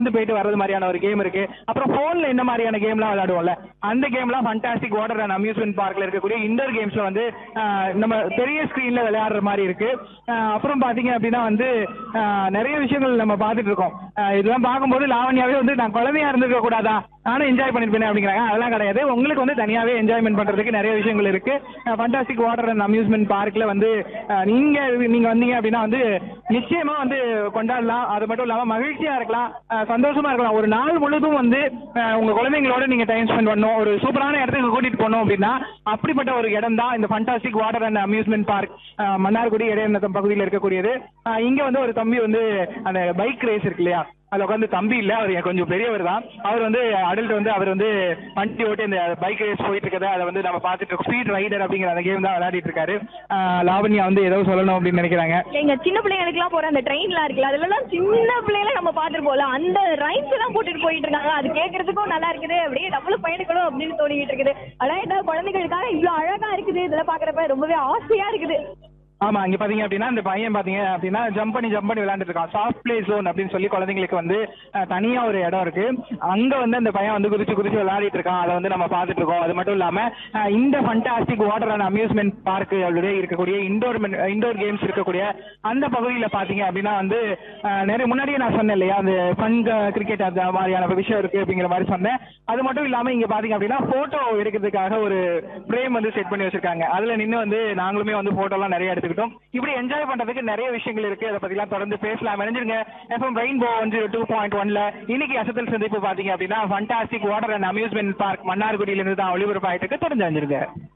வந்து போயிட்டு வர்றது மாதிரியான ஒரு கேம் இருக்கு அப்புறம் போன்ல என்ன மாதிரியான கேம்லாம் விளையாடுவோம்ல அந்த கேம்லாம் ஃபண்டாஸ்டிக் வாட்டர் அண்ட் அம்யூஸ்மெண்ட் பார்க்ல இருக்கக்கூடிய இண்டோர் கேம்ஸ்ல வந்து ஆஹ், நம்ம பெரிய ஸ்கிரீன்ல விளையாடுற மாதிரி இருக்கு ஆஹ், அப்புறம் பாத்தீங்க அப்படின்னா வந்து ஆஹ், நிறைய விஷயங்கள் நம்ம பார்த்துட்டு இருக்கோம் ஆஹ், இதெல்லாம் பார்க்கும்போது லாவண்யாவே வந்து நான் குழந்தையா இருந்திருக்க கூடாதா நானும் என்ஜாய் பண்ணிருப்பேன் அப்படிங்கிறாங்க அதெல்லாம் கிடையாது உங்களுக்கு வந்து தனியாவே என்ஜாய்மெண்ட் பண்றதுக்கு நிறைய விஷயங்கள் இருக்கு ஃபண்டாஸ்டிக் வாட்டர் அண்ட் அம்யூஸ்மெண்ட் பார்க்ல வந்து அஹ், நீங்க நீங்க வந்தீங்க அப்படின்னா வந்து நிச்சயமா வந்து கொண்டாடலாம் அது மட்டும் இல்லாம மகிழ்ச்சியா இருக்கலாம் அஹ், சந்தோஷமா இருக்கலாம் ஒரு நாள் முழுதும் வந்து அஹ், உங்க குழந்தைங்களோட நீங்க டைம் ஸ்பெண்ட் பண்ணணும் ஒரு சூப்பரான இடத்துக்கு கூட்டிட்டு போனோம் அப்படின்னா அப்படிப்பட்ட ஒரு இடம் தான் இந்த fantastic water and amusement park Mannargudi Idayanatham பகுதியில் இருக்கக்கூடியது அஹ், இங்க வந்து ஒரு தம்பி வந்து அந்த பைக் ரேஸ் இருக்கு இல்லையா அதுல உட்காந்து தம்பி இல்ல அவர் கொஞ்சம் பெரியவர் தான் அவர் வந்து அடல்ட் வந்து அவர் வந்து வண்டி ஓட்டி இந்த பைக் ரேஸ் போயிட்டு இருக்கதை அதை வந்து நம்ம பார்த்துட்டு இருக்கோம் ஸ்பீட் ரைடர் அப்படிங்கிற அந்த கேம் தான் விளையாடிட்டு இருக்காரு ஆஹ் லாவண்யா வந்து ஏதோ சொல்லணும் அப்படின்னு நினைக்கிறாங்க எங்க சின்ன பிள்ளைங்களுக்குலாம் போற அந்த ட்ரெயின்லாம் இருக்குல்ல அதுலலாம் சின்ன பிள்ளைங்கள நம்ம பார்த்துருப்போம்ல அந்த ரைம்ஸ் எல்லாம் போட்டுட்டு போயிட்டு இருக்காங்க அது கேட்கறதுக்கும் நல்லா இருக்குது அப்படியே நம்மளும் பயணிக்கணும் அப்படின்னு தோணிக்கிட்டு இருக்குது அதான் என்ன குழந்தைகளுக்காக இவ்வளவு அழகா இருக்குது இதெல்லாம் பாக்குறப்ப ரொம்பவே ஆசையா இருக்குது ஆமா இங்க பாத்தீங்க அப்படின்னா இந்த பையன் பாத்தீங்க அப்படின்னா ஜம்ப் பண்ணி ஜம்ப் பண்ணி விளையாண்டுட்டு இருக்கான் சாஃப்ட் பிளே ஜோன் அப்படின்னு சொல்லி குழந்தைங்களுக்கு வந்து அஹ், தனியா ஒரு இடம் இருக்கு அங்க வந்து அந்த பையன் வந்து குதிச்சு குதிச்சு விளையாடிட்டு இருக்கான் அதை வந்து நம்ம பார்த்துட்டு இருக்கோம் அது மட்டும் இல்லாம அஹ், இந்த fantastic water and amusement park அப்படியே இருக்கக்கூடிய இண்டோர் இண்டோர் கேம்ஸ் இருக்கக்கூடிய அந்த பகுதியில பாத்தீங்க அப்படின்னா வந்து அஹ், நிறைய முன்னாடியே நான் சொன்னேன் இல்லையா அந்த ஃபன் கிரிக்கெட் அந்த மாதிரியான விஷயம் இருக்கு அப்படிங்கிற மாதிரி சொன்னேன் அது மட்டும் இல்லாம இங்க பாத்தீங்க அப்படின்னா போட்டோ எடுக்கிறதுக்காக ஒரு ஃப்ரேம் வந்து செட் பண்ணி வச்சிருக்காங்க அதுல நின்னு வந்து நாங்களுமே வந்து போட்டோ எல்லாம் நிறைய எடுத்துக்கிட்டோம் இப்படி என்ஜாய் பண்றதுக்கு நிறைய விஷயங்கள் இருக்கு அதை பத்தி எல்லாம் தொடர்ந்து பேசலாம் இணைஞ்சிருங்க எஃப்எம் ரெயின்போ வந்து டூ பாயிண்ட் ஒன்ல இன்னைக்கு அசத்தல் சந்திப்பு பாத்தீங்க அப்படின்னா fantastic water and amusement park மன்னார்குடியில இருந்து தான் ஒளிபரப்பாயிட்டு இருக்கு தொடர்ந்து அஞ்சிருங்க